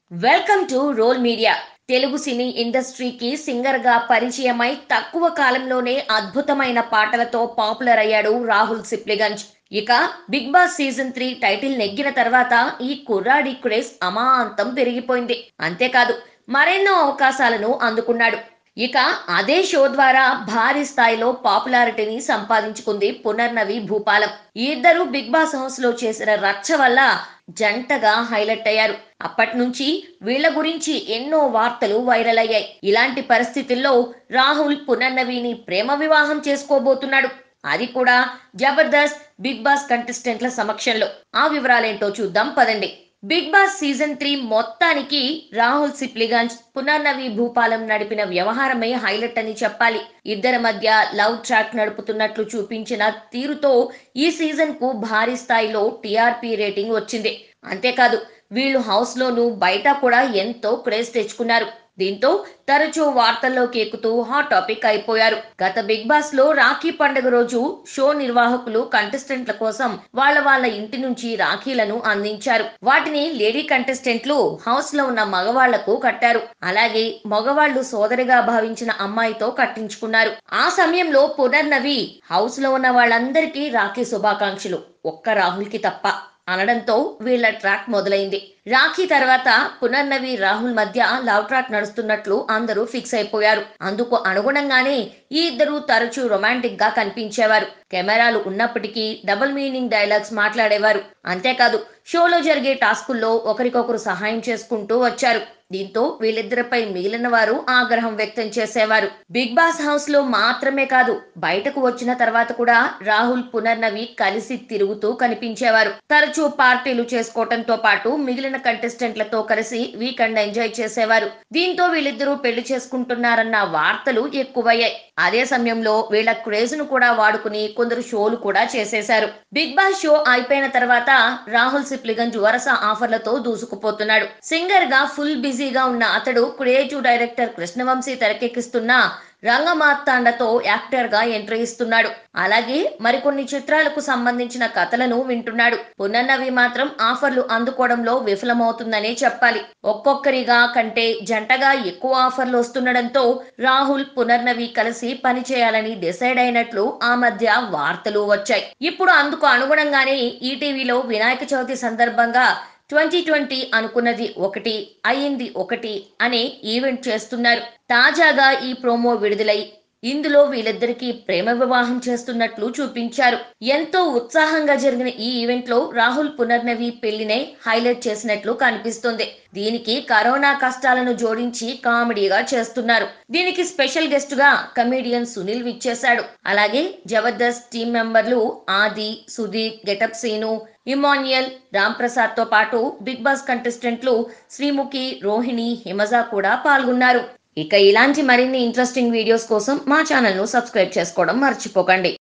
welcome to roll media Telugu cine ఇండస్ట్రీకి singer గా పరిచయమై తక్కువ కాలంలోనే అద్భుతమైన పాటలతో పాపులర్ అయ్యాడు రాహుల్ సిప్లిగంజ్ ఇక Bigg Boss season three title నెగ్గిన తర్వాత ఈ కుర్రాడి క్రేజ్ అమాంతం పెరిగిపోయింది అంతేకాదు మరెన్నో అవకాశాలను అందుకున్నాడు ఇక అదే షో ద్వారా భారీ స్థాయిలో పాపులారిటీని సంపాదించుకుంది పునర్నవి భూపాలం ఈ ఇద్దరు బిగ్ బాస్ హౌస్ లో చేసిన రచ్చ వల్ల జంటగా హైలైట్ అయ్యారు అప్పటి నుంచి వీళ్ళ గురించి ఎన్నో వార్తలు వైరల్ అయ్యాయి ఇలాంటి పరిస్థితుల్లో రాహుల్ పునర్నవిని ప్రేమ వివాహం చేసుకోబోతున్నాడు అది కూడా జబర్దస్త్ బిగ్ బాస్ కంటెస్టెంట్ల సమక్షంలో ఆ వివరాలేంటో చూద్దాం పదండి బిగ్ బాస్ సీజన్ త్రీ మొత్తానికి రాహుల్ సిప్లిగంజ్ పునర్నవి భూపాలం నడిపిన వ్యవహారమే హైలైట్ అని చెప్పాలి ఇద్దరి మధ్య లవ్ ట్రాక్ నడుపుతున్నట్లు చూపించిన తీరుతో ఈ సీజన్ కు భారీ స్థాయిలో టీఆర్పీ రేటింగ్ వచ్చింది అంతేకాదు వీళ్ళు హౌస్ లోను బయట కూడా ఎంతో క్రేజ్ తెచ్చుకున్నారు దీంతో తరచూ వార్తల్లోకి ఎక్కుతూ హాట్ టాపిక్ అయిపోయారు గత బిగ్ బాస్ లో రాఖీ పండుగ రోజు షో నిర్వాహకులు కంటెస్టెంట్ల కోసం వాళ్ళ వాళ్ళ ఇంటి నుంచి రాఖీలను అందించారు వాటిని లేడీ కంటెస్టెంట్లు హౌస్ లో ఉన్న మగవాళ్లకు కట్టారు అలాగే మగవాళ్లు సోదరిగా భావించిన అమ్మాయితో కట్టించుకున్నారు ఆ సమయంలో పునర్నవి హౌస్ లో ఉన్న వాళ్ళందరికీ రాఖీ శుభాకాంక్షలు ఒక్క రాహుల్ కి తప్ప అనడంతో వీళ్ళ ట్రాక్ మొదలైంది రాఖీ తర్వాత పునర్నవి రాహుల్ మధ్య లవ్ ట్రాక్ నడుస్తున్నట్లు అందరూ ఫిక్స్ అయిపోయారు అందుకు అనుగుణంగానే ఈ ఇద్దరు తరచూ రొమాంటిక్ గా కనిపించేవారు కెమెరాలు ఉన్నప్పటికీ డబుల్ మీనింగ్ డైలాగ్స్ మాట్లాడేవారు అంతేకాదు షోలో జరిగే టాస్కుల్లో ఒకరికొకరు సహాయం చేసుకుంటూ వచ్చారు దీంతో వీళ్ళిద్దరిపై మిగిలిన వారు ఆగ్రహం వ్యక్తం చేసేవారు బిగ్ బాస్ హౌస్ లో మాత్రమే కాదు బయటకు వచ్చిన తర్వాత కూడా రాహుల్ పునర్నవి కలిసి తిరుగుతూ కనిపించేవారు తరచూ పార్టీలు చేసుకోవటంతో పాటు మిగిలిన కంటెస్టెంట్లతో కలిసి వీకెండ్ ఎంజాయ్ చేసేవారు దీంతో వీళ్ళిద్దరూ పెళ్లి చేసుకుంటున్నారన్న వార్తలు ఎక్కువయ్యాయి అదే సమయంలో వీళ్ళ క్రేజ్ ను కూడా వాడుకుని కొందరు షోలు కూడా చేసేశారు బిగ్ బాస్ షో అయిపోయిన తర్వాత రాహుల్ సిప్లిగంజ్ వరుస ఆఫర్లతో దూసుకుపోతున్నాడు సింగర్ గా ఫుల్ బిజీగా ఉన్న అతడు క్రియేటివ్ డైరెక్టర్ కృష్ణవంశీ తెరకెక్కిస్తున్న రంగమార్తాండతో యాక్టర్ గా ఎంట్రీ ఇస్తున్నాడు అలాగే మరికొన్ని చిత్రాలకు సంబంధించిన కథలను వింటున్నాడు పునర్నవి మాత్రం ఆఫర్లు అందుకోవడంలో విఫలమవుతుందనే చెప్పాలి ఒక్కొక్కరిగా కంటే జంటగా ఎక్కువ ఆఫర్లు వస్తుండడంతో రాహుల్ పునర్నవి కలిసి పనిచేయాలని డిసైడ్ అయినట్లు ఆ మధ్య వార్తలు వచ్చాయి ఇప్పుడు అందుకు అనుగుణంగానే ఈటీవీలో వినాయక చవితి సందర్భంగా ట్వంటీ ట్వంటీ అనుకున్నది ఒకటి అయింది ఒకటి అనే ఈవెంట్ చేస్తున్నారు తాజాగా ఈ ప్రోమో విడుదలై ఇందులో వీళ్ళిద్దరికీ ప్రేమ వివాహం చేస్తున్నట్లు చూపించారు ఎంతో ఉత్సాహంగా జరిగిన ఈ ఈవెంట్ లో రాహుల్ పునర్నవి పెళ్లినే హైలైట్ చేసినట్లు కనిపిస్తుంది దీనికి కరోనా కష్టాలను జోడించి కామెడీగా చేస్తున్నారు దీనికి స్పెషల్ గెస్ట్ గా కమేడియన్ సునీల్ విచ్చేశాడు అలాగే జబర్దస్త్ టీం మెంబర్లు ఆది సుధీర్ గెటప్ సీను ఇమాన్యుయల్ రామ్ ప్రసాద్ తో పాటు బిగ్ బాస్ కంటెస్టెంట్లు శ్రీముఖి రోహిణి హిమజ కూడా పాల్గొన్నారు ఇక ఇలాంటి మరిన్ని ఇంట్రెస్టింగ్ వీడియోస్ కోసం మా ఛానల్ ను సబ్స్క్రైబ్ చేసుకోవడం మర్చిపోకండి